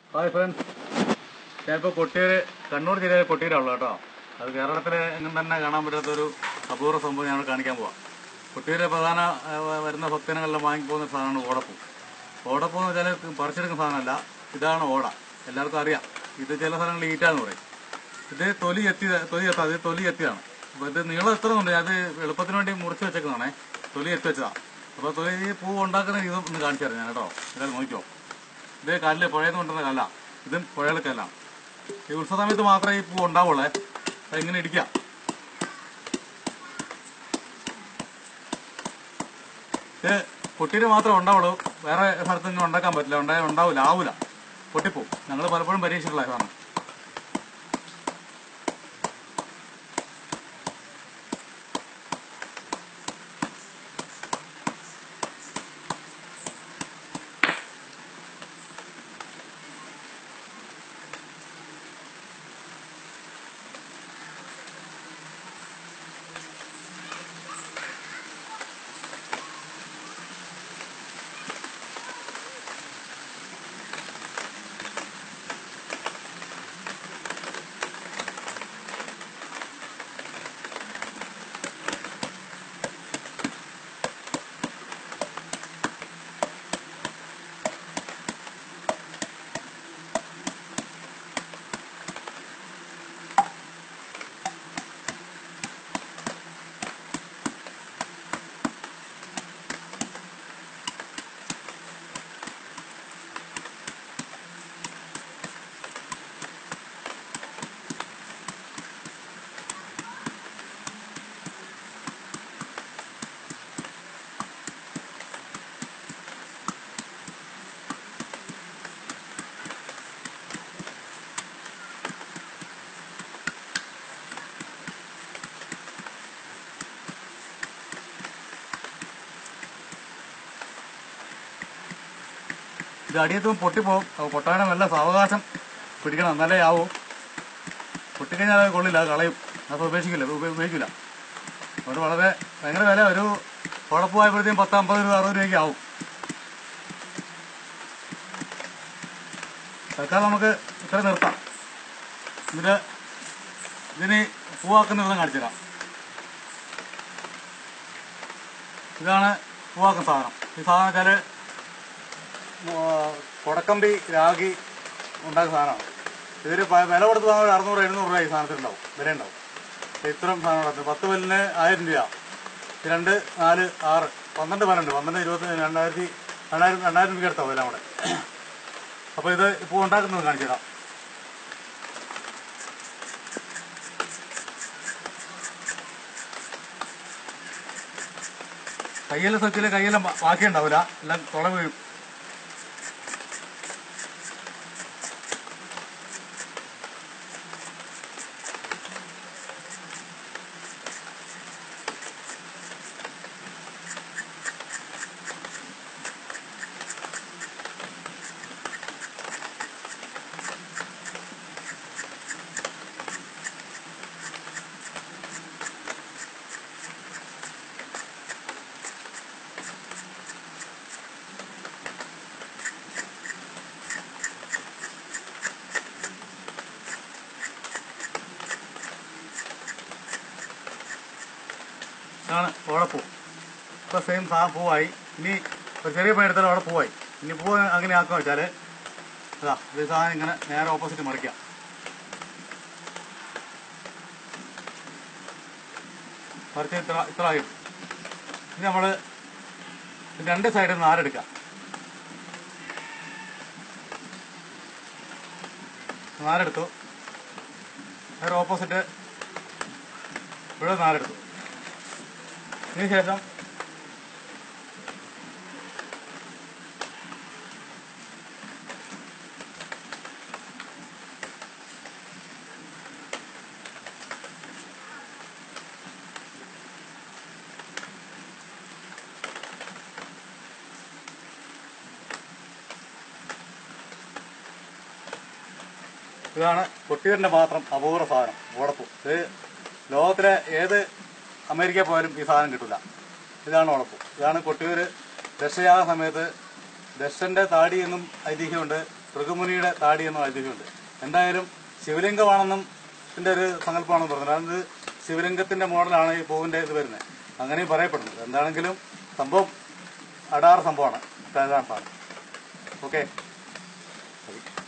hi friends ഞാനിപ്പോൾ കൊട്ടിയൂര് കണ്ണൂർ ജില്ലയിലെ കൊട്ടിയൂരാണല്ലോ കേട്ടോ അത് കേരളത്തിലെ എങ്ങും തന്നെ കാണാൻ പറ്റാത്ത ഒരു അപൂർവ സംഭവം ഞാൻ കാണിക്കാൻ പോവാം കൊട്ടിയൂരെ പ്രധാന ആ, വരുന്ന ഭക്തജനങ്ങളിൽ വാങ്ങിപ്പോകുന്ന ഒരു സാധനമാണ് ഓടപ്പൂ ഓടപ്പൂ എന്ന് വെച്ചാൽ പറിച്ചെടുക്കുന്ന സാധനമല്ല ഇതാണ് ഓട എല്ലാവർക്കും അറിയാം ഇത് ചില സ്ഥലങ്ങളിൽ ഈറ്റാന്ന് പറയും ഇത് തൊലി എത്തി തൊലി എത്താം ഇത് തൊലി എത്തിയതാണ് അപ്പോൾ ഇത് നീളം എത്രയുണ്ട് അത് എളുപ്പത്തിന് വേണ്ടി മുറിച്ച് വെച്ചേക്കുന്നതാണേ തൊലി എത്തി വെച്ചതാണ് അപ്പോൾ തൊലി ഈ പൂ ഉണ്ടാക്കുന്ന രീതി ഒന്ന് കാണിച്ചു തരാം ഞാൻ കേട്ടോ എല്ലാവരും നോക്കിയോ ഇത് കല്ല് പുഴയിൽ നിന്ന് കൊണ്ടുവന്ന കല്ല ഇതും പുഴയിലെ കല്ലാണ് ഈ ഉത്സവ സമയത്ത് മാത്രമേ ഈ പൂ ഉണ്ടാവുള്ളേ അത് ഇങ്ങനെ ഇടിക്കാം ഇത് പൊട്ടിയിൽ മാത്രമേ ഉണ്ടാവുള്ളൂ വേറെ സ്ഥലത്തൊന്നും ഉണ്ടാക്കാൻ പറ്റില്ല ഉണ്ടായാൽ ഉണ്ടാവില്ല ആവൂല പൊട്ടിപ്പോ ഞങ്ങൾ പലപ്പോഴും പരീക്ഷിച്ചിട്ടുള്ള ഇതാണ് ഇത് അടിയത്തും പൊട്ടിപ്പോവും അപ്പോൾ പൊട്ടാനും നല്ല സാവകാശം പിടിക്കണം എന്നാലേ ആവൂ പൊട്ടിക്കഴിഞ്ഞാൽ അത് കൊള്ളില്ല അത് കളയും അത് ഉപേക്ഷിക്കില്ല ഉപ- ഉപയോഗിക്കില്ല അതുകൊണ്ട് വളരെ ഭയങ്കര വില ഒരു കുഴപ്പമായപ്പോഴത്തേക്കും പത്ത് അമ്പത് രൂപ അറുപത് രൂപയ്ക്ക് ആവും തൽക്കാലം നമുക്ക് ഇത്ര നിർത്താം എന്നിട്ട് ഇതിന് പൂവാക്കുന്ന കാണിച്ചു തരാം ഇതാണ് പൂവാക്കുന്ന സാധനം ഈ സാധനം വെച്ചാൽ കൊടക്കമ്പി രാഗി ഉണ്ടാക്കുന്ന സാധനമാണ് ഇതിന് പ- വില കൊടുത്ത് വാങ്ങാൻ ഒരു അറുന്നൂറ് എഴുന്നൂറ് രൂപ ഈ സാധനത്തിനുണ്ടാവും വില ഉണ്ടാവും ഇത്രയും സാധനം പത്ത് പല്ലിന് ആയിരം രൂപ ഇത് രണ്ട് നാല് ആറ് പന്ത്രണ്ട് പല്ലുണ്ട് പന്ത്രണ്ട് ഇരുപത്തി രണ്ടായിരത്തി രണ്ടായിരം രണ്ടായിരം രൂപ എടുത്താവും എല്ലാം കൂടെ അപ്പോൾ ഇത് ഇപ്പോൾ ഉണ്ടാക്കുന്നത് കാണിച്ചു തരാം കയ്യെല്ലാം സച്ചില് കയ്യെല്ലാം ബാ- ബാക്കിയുണ്ടാവില്ല എല്ലാം തുള വീഴും ഇതാണ് ഓടപ്പൂ ഇപ്പോൾ സെയിം സാ പൂവായി ഇനി ഒരു ചെറിയ പൂ എടുത്താൽ അവിടെ പൂവായി ഇനി പൂ അങ്ങനെ ആക്കുക വെച്ചാൽ അതാ ഇത് സാധനം ഇങ്ങനെ നേരെ ഓപ്പോസിറ്റ് മറിക്കാം മറിച്ച് ഇത്ര ഇത്ര ആയി ഇനി നമ്മൾ രണ്ട് സൈഡിൽ നിന്ന് നാരെടുക്കാം നാരെടുത്തു നേരെ ഓപ്പോസിറ്റ് ഇവിടെ നാലെടുത്തു ഇതിന് ശേഷം ഇതാണ് കൊട്ടിയൂരിന്റെ മാത്രം അപൂർവ സാധനം ഓടപ്പൂ ഇത് ലോകത്തിലെ ഏത് അമേരിക്ക പോയാലും ഈ സാധനം കിട്ടില്ല ഇതാണ് ഉളപ്പ് ഇതാണ് കൊട്ടിയൂർ ദശയാഗ സമയത്ത് ദശന്റെ താടി എന്നും ഐതിഹ്യമുണ്ട് ഭൃഗുമുനിയുടെ താടി എന്നും ഐതിഹ്യമുണ്ട് എന്തായാലും ശിവലിംഗമാണെന്നും ഇതിന്റെ ഒരു സങ്കല്പമാണെന്ന് പറഞ്ഞത് അത് ശിവലിംഗത്തിന്റെ മോഡലാണ് ഈ പൂവിന്റെ ഇത് വരുന്നത് അങ്ങനെയും പറയപ്പെടുന്നത് എന്താണെങ്കിലും സംഭവം അടാറ് സംഭവമാണ് കാണാൻ ഓക്കെ